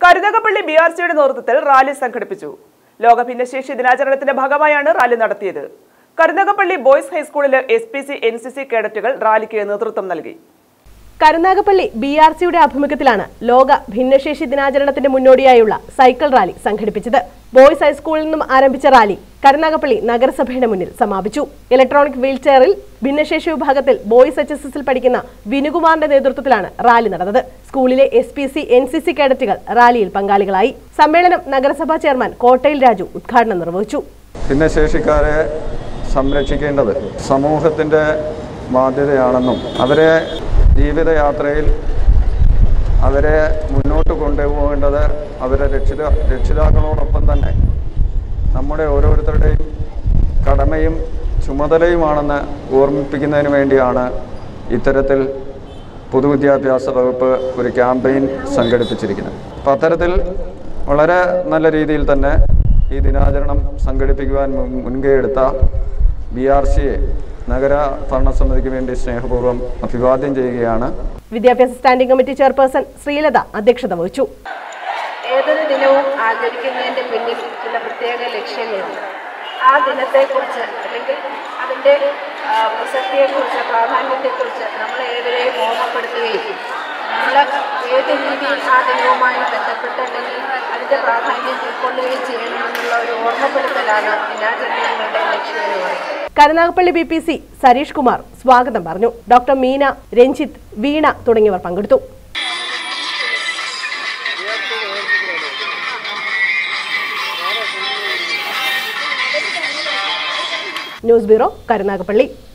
Karunagappally B R സിയുടെ നേതൃത്വത്തിൽ rally സംഘടിപ്പിച്ചു ലോക ഭിന്നശേഷി ദിനാചരണത്തിന്റെ ഭാഗമായാണ് റാലി നടത്തിയത് കരുനാഗപ്പള്ളി ബോയ്സ് ഹൈസ്കൂളിലെ S P C N C C കേഡറ്റുകൾ റാലിക്ക് നേതൃത്വം നൽകി കരുനാഗപ്പള്ളി ബി ആർ സിയുടെ ആഭിമുഖ്യത്തിലാണ് ലോക ഭിന്നശേഷി ദിനാചരണത്തിന്റെ മുന്നോടിയായുള്ള സൈക്കിൾ റാലി സംഘടിപ്പിച്ചത് ബോയ്സ് ഹൈസ്കൂളിൽ നിന്നും ആരംഭിച്ച റാലി കരുനാഗപ്പള്ളി നഗരസഭയുടെ മുന്നിൽ സമാപിച്ചു ഇലക്ട്രോണിക് വീൽ ചെയറിൽ ഭിന്നശേഷി വിഭാഗത്തിൽ ബോയ്സ് എച്ച് എസ് എസിൽ പഠിക്കുന്ന വിനുകുമാറിന്റെ നേതൃത്വത്തിലാണ് റാലി നടന്നത് സ്കൂളിലെ S P C N C C കേഡറ്റുകൾ റാലിയിൽ പങ്കാളികളായി സമ്മേളനം നഗരസഭാ ചെയർമാൻ കോട്ടയിൽ രാജു ഉദ്ഘാടനം നിർവഹിച്ചു ഭിന്നശേഷിക്കാരെ സംരക്ഷിക്കേണ്ടത് സമൂഹത്തിൻ്റെ ബാധ്യതയാണെന്നും അവരെ ജീവിതയാത്രയിൽ അവരെ മുന്നോട്ട് കൊണ്ടുപോകേണ്ടത് അവരെ രക്ഷിത രക്ഷിതാക്കളോടൊപ്പം തന്നെ നമ്മുടെ ഓരോരുത്തരുടെയും കടമയും ചുമതലയുമാണെന്ന് ഓർമ്മിപ്പിക്കുന്നതിന് വേണ്ടിയാണ് ഇത്തരത്തിൽ പൊതുവിദ്യാഭ്യാസ വകുപ്പ് ഒരു ക്യാമ്പയിൻ സംഘടിപ്പിച്ചിരിക്കുന്നത് അപ്പം അത്തരത്തിൽ വളരെ നല്ല രീതിയിൽ തന്നെ ഈ ദിനാചരണം സംഘടിപ്പിക്കുവാൻ മുൻ- മുൻകൈ എടുത്ത ബി ആർ സിയെ നഗര ഭരണസമിതിക്ക് വേണ്ടി സ്നേഹപൂർവ്വം അഭിവാദ്യം ചെയ്യുകയാണ് വിദ്യാഭ്യാസ സ്റ്റാൻഡിംഗ് കമ്മിറ്റി ചെയർപേഴ്സൺ ശ്രീലത അധ്യക്ഷത വഹിച്ചു ഏതൊരു ദിനവും ആചരിക്കുന്നതിൻ്റെ പിന്നിൽ ചില പ്രത്യേക ലക്ഷ്യങ്ങളുണ്ട് ആ ദിനത്തെക്കുറിച്ച് അല്ലെങ്കിൽ അതിൻ്റെ ആ, പ്രസക്തിയെക്കുറിച്ച് പ്രാധാന്യത്തെക്കുറിച്ച് നമ്മൾ ഏവരെയും ഓർമ്മപ്പെടുത്തുകയും നമ്മൾ ഏത് രീതിയിൽ ആ ദിനവുമായി ബന്ധപ്പെട്ട് അല്ലെങ്കിൽ അതിൻ്റെ പ്രാധാന്യം ഉൾക്കൊള്ളുകയും ചെയ്യണമെന്നുള്ള ഒരു ഓർമ്മപ്പെടുത്തലാണ് ദിനാചരണങ്ങളുടെ ലക്ഷ്യം എന്ന് പറയുന്നത് Karunagappally B P C Sareesh Kumar സ്വാഗതം പറഞ്ഞു ഡോക്ടർ മീന രഞ്ജിത്ത് വീണ തുടങ്ങിയവർ പങ്കെടുത്തു ന്യൂസ് ബ്യൂറോ കരുനാഗപ്പള്ളി